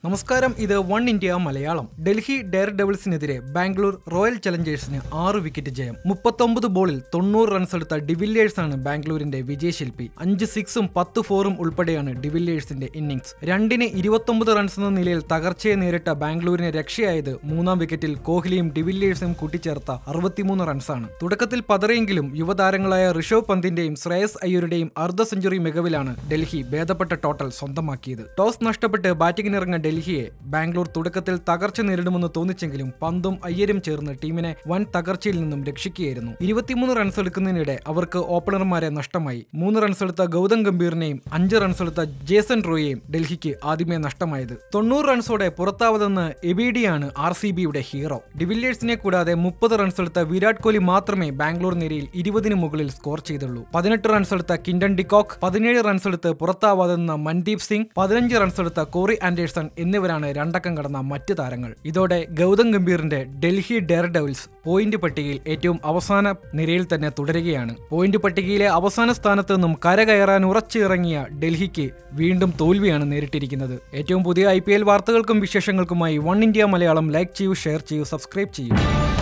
നമസ്കാരം ഇത് One India Malayalam Delhi Dare ഡെവിൾസിനെതിരെ ബാംഗ്ലൂർ റോയൽ ചലഞ്ചേഴ്സിന് ആറ് വിക്കറ്റ് ജയം മുപ്പത്തൊമ്പത് ബോളിൽ തൊണ്ണൂറ് റൺസ് എടുത്ത ഡിവില്ലിയേഴ്സാണ് ബാംഗ്ലൂരിന്റെ വിജയശില്പി അഞ്ച് സിക്സും പത്ത് ഫോറും ഉൾപ്പെടെയാണ് ഡിവില്ലിയേഴ്സിന്റെ ഇന്നിംഗ്സ് രണ്ടിന് ഇരുപത്തൊമ്പത് റൺസ് എന്ന നിലയിൽ തകർച്ചയെ നേരിട്ട ബാംഗ്ലൂരിന് രക്ഷയായത് മൂന്നാം വിക്കറ്റിൽ കോഹ്ലിയും ഡിവില്ലിയേഴ്സും കൂട്ടിച്ചേർത്ത അറുപത്തിമൂന്ന് റൺസാണ് തുടക്കത്തിൽ പതറിയെങ്കിലും യുവതാരങ്ങളായ ഋഷഭ് പന്തിന്റെയും ശ്രേയസ് അയ്യരുടെയും അർദ്ധ സെഞ്ചുറി മികവിലാണ് ഡൽഹി ഭേദപ്പെട്ട ടോട്ടൽ സ്വന്തമാക്കിയത് ടോസ് നഷ്ടപ്പെട്ട് ബാറ്റിംഗിനിറങ്ങ ഡൽഹിയെ ബാംഗ്ലൂർ തുടക്കത്തിൽ തകർച്ച നേരിടുമെന്ന് തോന്നിച്ചെങ്കിലും പന്തും അയ്യരും ചേർന്ന് ടീമിനെ വൻ തകർച്ചയിൽ നിന്നും രക്ഷിക്കുകയായിരുന്നു ഇരുപത്തിമൂന്ന് റൺസ് എടുക്കുന്നതിനിടെ അവർക്ക് ഓപ്പണർമാരെ നഷ്ടമായി മൂന്ന് റൺസ് എടുത്ത ഗൗതം ഗംഭീറിനെയും അഞ്ച് റൺസ് എടുത്ത ജേസൺ റോയെയും ഡൽഹിക്ക് ആദ്യമേ നഷ്ടമായത് തൊണ്ണൂറ് റൺസോടെ പുറത്താവതെന്ന് എബിഡിയാണ് ആർ സി ബിയുടെ ഹീറോ ഡിവില്ലിയേഴ്സിനെ കൂടാതെ മുപ്പത് റൺസ് എടുത്ത വിരാട് കോഹ്ലി മാത്രമേ ബാംഗ്ലൂർ നിരയിൽ ഇരുപതിന് മുകളിൽ സ്കോർ ചെയ്തുള്ളൂ പതിനെട്ട് റൺസ് എടുത്ത കിൻഡൻ ഡിക്കോക്ക് പതിനേഴ് റൺസ് എടുത്ത് പുറത്താവാതെന്ന മൻദീപ് സിംഗ് പതിനഞ്ച് റൺസ് എടുത്ത കോറി ആൻഡേഴ്സൺ എന്നിവരാണ് രണ്ടക്കം കടന്ന മറ്റ് താരങ്ങൾ ഇതോടെ ഗൗതം ഗംഭീറിന്റെ ഡൽഹി ഡെയർ ഡെവിൾസ് പോയിന്റ് പട്ടികയിൽ ഏറ്റവും അവസാന നിരയിൽ തന്നെ തുടരുകയാണ് പോയിന്റ് പട്ടികയിലെ അവസാന സ്ഥാനത്ത് നിന്നും കരകയറാൻ ഉറച്ചിറങ്ങിയ ഡൽഹിക്ക് വീണ്ടും തോൽവിയാണ് നേരിട്ടിരിക്കുന്നത് ഏറ്റവും പുതിയ ഐ വാർത്തകൾക്കും വിശേഷങ്ങൾക്കുമായി വൺ ഇന്ത്യ മലയാളം ലൈക്ക് ചെയ്യൂ ഷെയർ ചെയ്യൂ സബ്സ്ക്രൈബ് ചെയ്യൂ